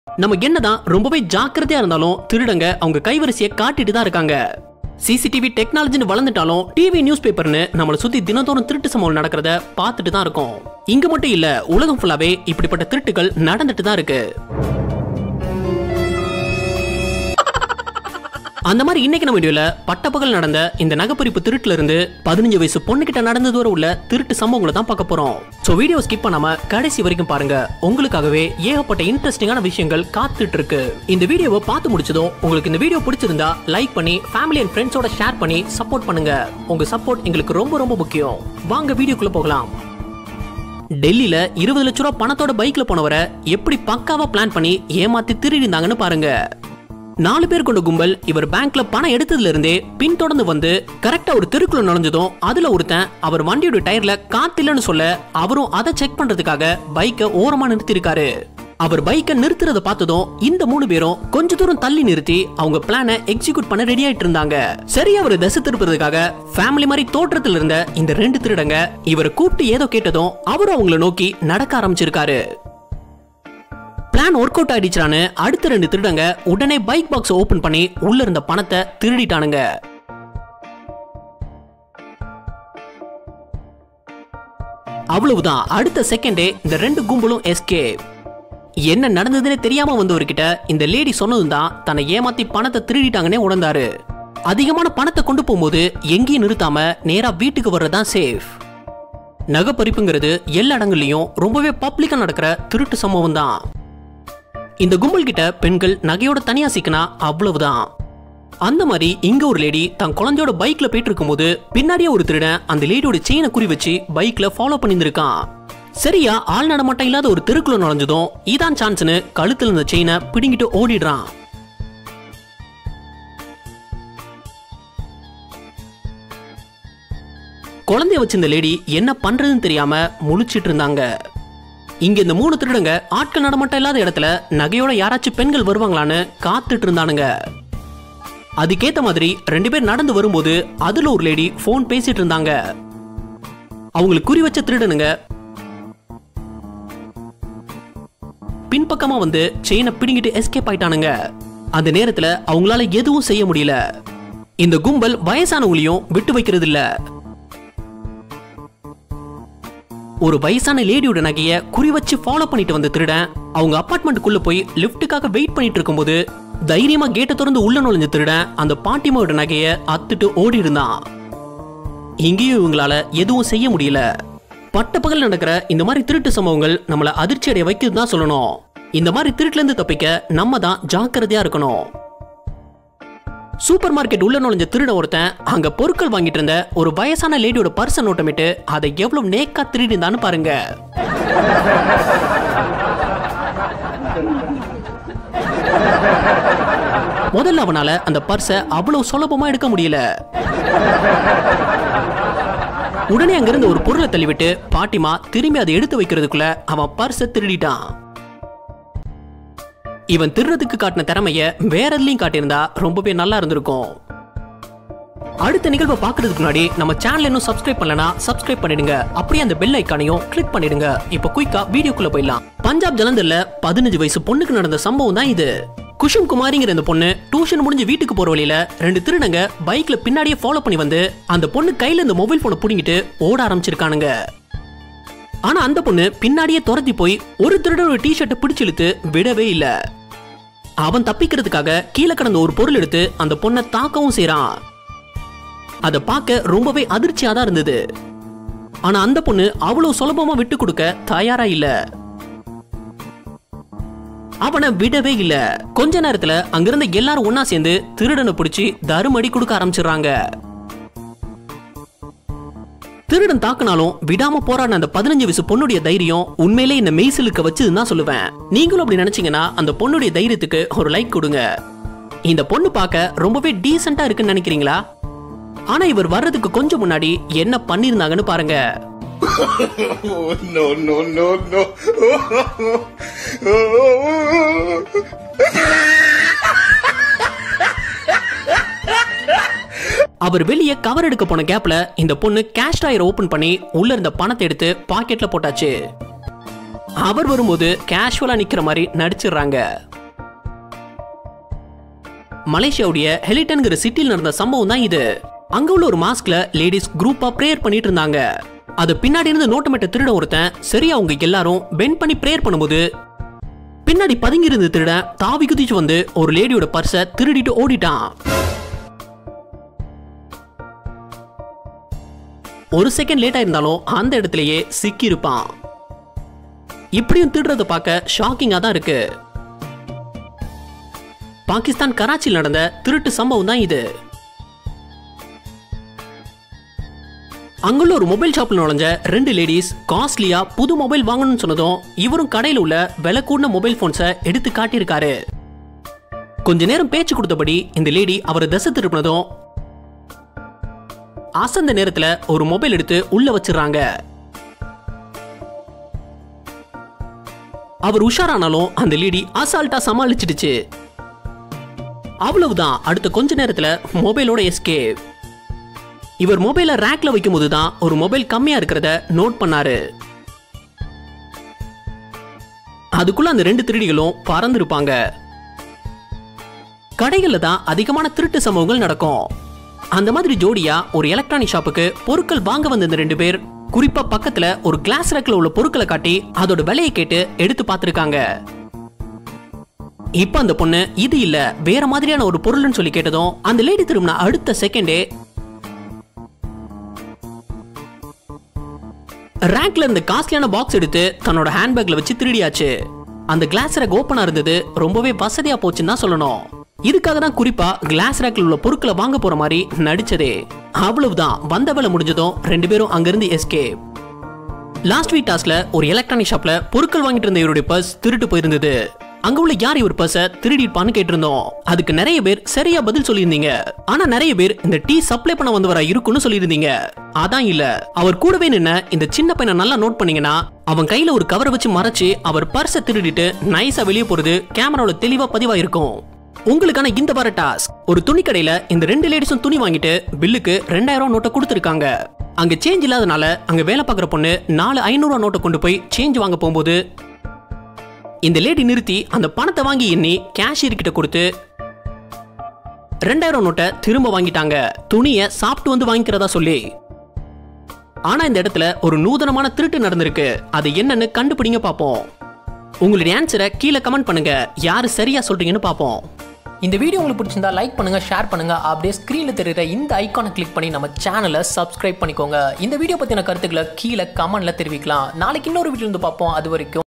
நம்ம என்னதான் ரொம்பவே ஜாக்கிரதையா இருந்தாலும் திருடங்க அவங்க கைவரிசையை காட்டிட்டு தான் இருக்காங்க சிசிடிவி டெக்னாலஜின்னு வளர்ந்துட்டாலும் டிவி நியூஸ் பேப்பர்னு நம்மளை சுத்தி தினந்தோறும் திருட்டு சம்பவம் நடக்கிறத பார்த்துட்டு தான் இருக்கோம் இங்க மட்டும் இல்ல உலகம் ஃபுல்லாவே இப்படிப்பட்ட திருட்டுகள் நடந்துட்டு தான் இருக்கு அந்த மாதிரி இன்னைக்கு நம்ம வீடியோல பட்டப்பகல் நடந்த இந்த நகைப்பறிப்பு திருட்டுல இருந்து பதினஞ்சு வயசு பொண்ணு கிட்ட நடந்தது வரை உள்ள திருட்டு சம்பவங்களை தான் பார்க்க போறோம் சோ வீடியோ ஸ்கிப் பண்ணாம கடைசி வரைக்கும் பாருங்க உங்களுக்காகவே ஏகப்பட்ட இன்ட்ரெஸ்டிங்கான விஷயங்கள் காத்துட்டு இருக்கு இந்த வீடியோவை பார்த்து முடிச்சதும் உங்களுக்கு இந்த வீடியோ பிடிச்சிருந்தா லைக் பண்ணி ஃபேமிலி அண்ட் ஃப்ரெண்ட்ஸோட ஷேர் பண்ணி சப்போர்ட் பண்ணுங்க உங்க சப்போர்ட் எங்களுக்கு ரொம்ப ரொம்ப முக்கியம் வாங்க வீடியோக்குள்ள போகலாம் டெல்லியில இருபது லட்ச ரூபா பணத்தோட பைக்ல போனவரை எப்படி பக்காவா பிளான் பண்ணி ஏமாத்தி திருடிந்தாங்கன்னு பாருங்க நாலு பேர் கொண்ட கும்பல் இவர் பேங்க்ல பணம் எடுத்ததுல இருந்தே பின்தொடர்ந்து வந்து கரெக்டா ஒரு தெருக்குள்ள நுழைஞ்சதும் அதுல ஒருத்தன் அவர் வண்டியோட டயர்ல காத்தில்லன்னு சொல்ல அவரும் அதை செக் பண்றதுக்காக பைக்கை ஓரமா நிறுத்திருக்காரு அவர் பைக்கை நிறுத்துறத பார்த்ததும் இந்த மூணு பேரும் கொஞ்ச தூரம் தள்ளி நிறுத்தி அவங்க பிளானை எக்ஸிக்யூட் பண்ண ரெடி ஆயிட்டு இருந்தாங்க சரி அவர் திசை திருப்புறதுக்காக ஃபேமிலி மாதிரி தோற்றத்துல இருந்த இந்த ரெண்டு திருடங்க இவரை கூப்பிட்டு ஏதோ கேட்டதும் அவரும் அவங்கள நோக்கி நடக்க ஆரம்பிச்சிருக்காரு பிளான் ஒர்க் அவுட் ஆயிடுச்சான்னு அடுத்த ரெண்டு திருடங்க உடனே பைக் பாக்ஸ் ஓபன் பண்ணி உள்ள இருந்த பணத்தை திருடிட்டானுங்க அவ்வளவுதான் அடுத்த செகண்டே இந்த ரெண்டு கும்பலும் எஸ்கே என்ன நடந்ததுன்னு தெரியாம வந்தவர்கிட்ட இந்த லேடி சொன்னதும் தான் தன்னை ஏமாத்தி பணத்தை திருடிட்டாங்கன்னே உணர்ந்தாரு அதிகமான பணத்தை கொண்டு போகும்போது எங்கேயும் நிறுத்தாம நேரா வீட்டுக்கு வர்றதுதான் சேஃப் நகை பறிப்புங்கிறது எல்லா இடங்கள்லயும் ரொம்பவே பப்ளிக்கா நடக்கிற திருட்டு சம்பவம் தான் இந்த கும்பல் கிட்ட பெண்கள் நகையோட தனியா சிக்கினா அவ்வளவுதான் அந்த மாதிரி இங்க ஒரு லேடி தன் குழந்தையோட பைக்ல போயிட்டு இருக்கும்போது பின்னாடியே ஒரு திருடன் அந்த லேடியோட செயினை குறி வச்சு பைக்ல ஃபாலோ பண்ணியிருந்திருக்கான் சரியா ஆள் நடமாட்டம் இல்லாத ஒரு தெருக்குள்ள நுழைஞ்சதும் இதான் சான்ஸ்னு கழுத்துல இருந்த செயினை பிடுங்கிட்டு ஓடிடுறான் குழந்தைய வச்சிருந்த லேடி என்ன பண்றதுன்னு தெரியாம முழிச்சிட்டு இருந்தாங்க இங்க இந்த மூணு திருடங்க ஆட்கள் நடமாட்டம் இல்லாத இடத்துல நகையோட யாராச்சும் பெண்கள் வருவாங்களான்னு காத்துட்டு இருந்தானுங்க அதுக்கேத்த மாதிரி ரெண்டு பேர் நடந்து வரும்போது அதுல ஒரு லேடி ஃபோன் பேசிட்டு இருந்தாங்க அவங்களுக்கு குறி வச்ச திருடனுங்க பின்பக்கமா வந்து செயினை பிடிங்கிட்டு எஸ்கேப் ஆயிட்டானுங்க அந்த நேரத்துல அவங்களால எதுவும் செய்ய முடியல இந்த கும்பல் வயசானவங்களையும் விட்டு வைக்கிறது இல்ல ஒரு வயசான லேடியோட நகைய குறி வச்சு ஃபாலோ பண்ணிட்டு வந்த திருடன் அவங்க அபார்ட்மெண்ட்டுக்குள்ள போய் லிஃப்ட்டுக்காக வெயிட் பண்ணிட்டு இருக்கும்போது தைரியமா கேட்டை திறந்து உள்ள நுழைஞ்ச திருடன் அந்த பாட்டிமாவோட நகைய அத்துட்டு ஓடி இருந்தான் இங்கேயும் இவங்களால எதுவும் செய்ய முடியல பட்ட பகல் நடக்கிற இந்த மாதிரி திருட்டு சம்பவங்கள் நம்மள அதிர்ச்சி அடைய வைக்கிறது தான் சொல்லணும் இந்த மாதிரி திருட்டுல இருந்து தப்பிக்க நம்ம தான் ஜாக்கிரதையா இருக்கணும் சூப்பர் மார்க்கெட் உள்ள நுழைஞ்ச திருட ஒருத்தன் அங்க பொருட்கள் வாங்கிட்டு இருந்த ஒரு வயசான லேடியோட பர்சன் நோட்டமிட்டு அதை எவ்வளவு நேக்கா திருடி இருந்தான்னு பாருங்க முதல்ல அவனால அந்த பர்ஸை அவ்வளவு சுலபமா எடுக்க முடியல உடனே அங்கிருந்து ஒரு பொருளை தள்ளிவிட்டு பாட்டிமா திரும்பி அதை எடுத்து வைக்கிறதுக்குள்ள அவன் பர்ஸை திருடிட்டான் இவன் திருடுறதுக்கு காட்டின திறமைய வேற எதுலயும் காட்டியிருந்தா ரொம்பவே நல்லா இருந்திருக்கும் அடுத்த நிகழ்வை பார்க்கறதுக்கு முன்னாடி நம்ம சேனல் இன்னும் சப்ஸ்கிரைப் பண்ணலனா சப்ஸ்கிரைப் பண்ணிடுங்க அப்படியே அந்த பெல் ஐக்கானையும் கிளிக் பண்ணிடுங்க இப்போ குயிக்கா வீடியோக்குள்ள போயிடலாம் பஞ்சாப் ஜலந்தர்ல பதினஞ்சு வயசு பொண்ணுக்கு நடந்த சம்பவம் தான் இது குஷும் குமாரிங்கிற இந்த பொண்ணு டியூஷன் முடிஞ்சு வீட்டுக்கு போற வழியில ரெண்டு திருடங்க பைக்ல பின்னாடியே ஃபாலோ பண்ணி வந்து அந்த பொண்ணு கையில இந்த மொபைல் போனை புடிங்கிட்டு ஓட ஆரம்பிச்சிருக்கானுங்க ஆனா அந்த பொண்ணு பின்னாடியே துரத்தி போய் ஒரு திருடன் ஒரு டிஷர்ட்டை பிடிச்சு இழுத்து விடவே இல்ல அவன் தப்பிக்கிறதுக்காக கீழே கிடந்த ஒரு பொருள் எடுத்து அந்த பொண்ணை தாக்கவும் செய்றான் அதை பார்க்க ரொம்பவே அதிர்ச்சியா தான் இருந்தது ஆனா அந்த பொண்ணு அவ்வளவு சுலபமா விட்டு கொடுக்க தயாரா இல்ல அவனை விடவே இல்ல கொஞ்ச நேரத்துல அங்கிருந்த எல்லாரும் ஒண்ணா சேர்ந்து திருடனை பிடிச்சி தருமடி கொடுக்க ஆரம்பிச்சிடுறாங்க திருடன் தாக்குனாலும் விடாம போராடின அந்த பதினஞ்சு வயசு பொண்ணுடைய தைரியம் உண்மையிலே இந்த மெய்சிலுக்க வச்சதுன்னு தான் சொல்லுவேன் நீங்களும் அப்படி நினைச்சீங்கன்னா அந்த பொண்ணுடைய தைரியத்துக்கு ஒரு லைக் கொடுங்க இந்த பொண்ணு பார்க்க ரொம்பவே டீசெண்டா இருக்குன்னு நினைக்கிறீங்களா ஆனா இவர் வர்றதுக்கு கொஞ்சம் முன்னாடி என்ன பண்ணிருந்தாங்கன்னு பாருங்க Oh, no, no, no, no. அவர் வெளியே கவர் எடுக்க போன கேப்ல இந்த பொண்ணு கேஷ் ட்ராயர் ஓபன் பண்ணி உள்ள இருந்த பணத்தை எடுத்து பாக்கெட்ல போட்டாச்சு அவர் வரும்போது கேஷுவலா நிக்கிற மாதிரி நடிச்சிடுறாங்க மலேசியாவுடைய ஹெலிட்டன்கிற சிட்டியில் நடந்த சம்பவம் தான் இது அங்க உள்ள ஒரு மாஸ்க்ல லேடிஸ் குரூப்பா பிரேயர் பண்ணிட்டு இருந்தாங்க அது பின்னாடி இருந்து நோட்டமிட்ட திருட ஒருத்தன் சரியா அவங்க எல்லாரும் பெண்ட் பண்ணி பிரேயர் பண்ணும்போது பின்னாடி பதுங்கி இருந்த திருடன் தாவி குதிச்சு வந்து ஒரு லேடியோட பர்ஸை திருடிட்டு ஓடிட்டான் ஒரு செகண்ட் லேட்டா இருந்தாலும் அந்த இடத்துலயே சிக்கி இருப்பான் இப்படியும் திருடுறத பார்க்க ஷாக்கிங்கா தான் இருக்கு பாகிஸ்தான் கராச்சியில் நடந்த திருட்டு சம்பவம் தான் இது அங்குள்ள ஒரு மொபைல் ஷாப்ல நுழைஞ்ச ரெண்டு லேடிஸ் காஸ்ட்லியா புது மொபைல் வாங்கணும்னு சொன்னதும் இவரும் கடையில் உள்ள விலை கூடின மொபைல் போன்ஸை எடுத்து காட்டியிருக்காரு கொஞ்ச நேரம் பேச்சு கொடுத்தபடி இந்த லேடி அவரை தசை திருப்பினதும் அசந்த நேரத்துல ஒரு மொபைல் எடுத்து உள்ள வச்சிடுறாங்க அவர் உஷாரானாலும் அந்த லேடி அசால்ட்டா சமாளிச்சிடுச்சு அவ்வளவுதான் அடுத்த கொஞ்ச நேரத்துல மொபைலோட எஸ்கேப் இவர் மொபைலை ரேக்ல வைக்கும்போது தான் ஒரு மொபைல் கம்மியா இருக்கிறத நோட் பண்ணாரு அதுக்குள்ள அந்த ரெண்டு திருடிகளும் பறந்திருப்பாங்க கடைகள்ல தான் அதிகமான திருட்டு சம்பவங்கள் நடக்கும் அந்த மாதிரி ஜோடியா ஒரு எலக்ட்ரானிக் ஷாப்புக்கு பொருட்கள் வாங்க வந்த இந்த ரெண்டு பேர் குறிப்பா பக்கத்துல ஒரு கிளாஸ் ரேக்ல உள்ள பொருட்களை காட்டி அதோட விலையை கேட்டு எடுத்து பார்த்திருக்காங்க இப்ப அந்த பொண்ணு இது இல்ல வேற மாதிரியான ஒரு பொருள்னு சொல்லி கேட்டதும் அந்த லேடி திரும்பின அடுத்த செகண்டே ரேக்ல இருந்த காஸ்ட்லியான பாக்ஸ் எடுத்து தன்னோட ஹேண்ட்பேக்ல வச்சு திருடியாச்சு அந்த கிளாஸ் ரேக் ஓப்பனா இருந்தது ரொம்பவே வசதியா போச்சுன்னு தான் சொல்லணும் இதுக்காக தான் குறிப்பா கிளாஸ் ரேக்ல உள்ள பொருட்களை வாங்க போற மாதிரி நடிச்சதே அவ்வளவுதான் வந்த வேலை முடிஞ்சதும் ரெண்டு பேரும் அங்கிருந்து எஸ்கேப் லாஸ்ட் வீக் டாஸ்ல ஒரு எலக்ட்ரானிக் ஷாப்ல பொருட்கள் வாங்கிட்டு இருந்த இவருடைய பர்ஸ் திருட்டு போயிருந்தது அங்க உள்ள யார் இவர் பர்ஸ திருடிப்பான்னு கேட்டிருந்தோம் அதுக்கு நிறைய பேர் சரியா பதில் சொல்லியிருந்தீங்க ஆனா நிறைய பேர் இந்த டீ சப்ளை பண்ண வந்தவரா இருக்குன்னு சொல்லியிருந்தீங்க அதான் இல்ல அவர் கூடவே நின்ன இந்த சின்ன பையனை நல்லா நோட் பண்ணீங்கன்னா அவன் கையில ஒரு கவரை வச்சு மறைச்சு அவர் பர்ஸை திருடிட்டு நைஸா வெளியே போறது கேமரால தெளிவா பதிவா இருக்கும் உங்களுக்கான இந்த வார டாஸ்க் ஒரு துணி கடையில இந்த ரெண்டு லேடிஸும் துணி வாங்கிட்டு பில்லுக்கு ரெண்டாயிரம் நோட்டை கொடுத்துருக்காங்க அங்க சேஞ்ச் இல்லாதனால அங்க வேலை பார்க்குற பொண்ணு நாலு ஐநூறு நோட்டை கொண்டு போய் சேஞ்ச் வாங்க போகும்போது இந்த லேடி நிறுத்தி அந்த பணத்தை வாங்கி எண்ணி கேஷியர் கிட்ட கொடுத்து ரெண்டாயிரம் நோட்டை திரும்ப வாங்கிட்டாங்க துணியை சாப்பிட்டு வந்து வாங்கிக்கிறதா சொல்லி ஆனா இந்த இடத்துல ஒரு நூதனமான திருட்டு நடந்திருக்கு அது என்னன்னு கண்டுபிடிங்க பார்ப்போம் உங்களுடைய ஆன்சரை கீழே கமெண்ட் பண்ணுங்க யாரு சரியா சொல்றீங்கன்னு பார்ப்போம் இந்த வீடியோ உங்களுக்கு பிடிச்சிருந்தா லைக் பண்ணுங்க ஷேர் பண்ணுங்க அப்படியே ஸ்க்ரீனில் தெரியுற இந்த ஐக்கானை கிளிக் பண்ணி நம்ம சேனலை சப்ஸ்கிரைப் பண்ணிக்கோங்க இந்த வீடியோ பத்தின கருத்துக்களை கீழே கமெண்ட்ல தெரிவிக்கலாம் நாளைக்கு இன்னொரு வீடியோ வந்து பார்ப்போம் அது வரைக்கும்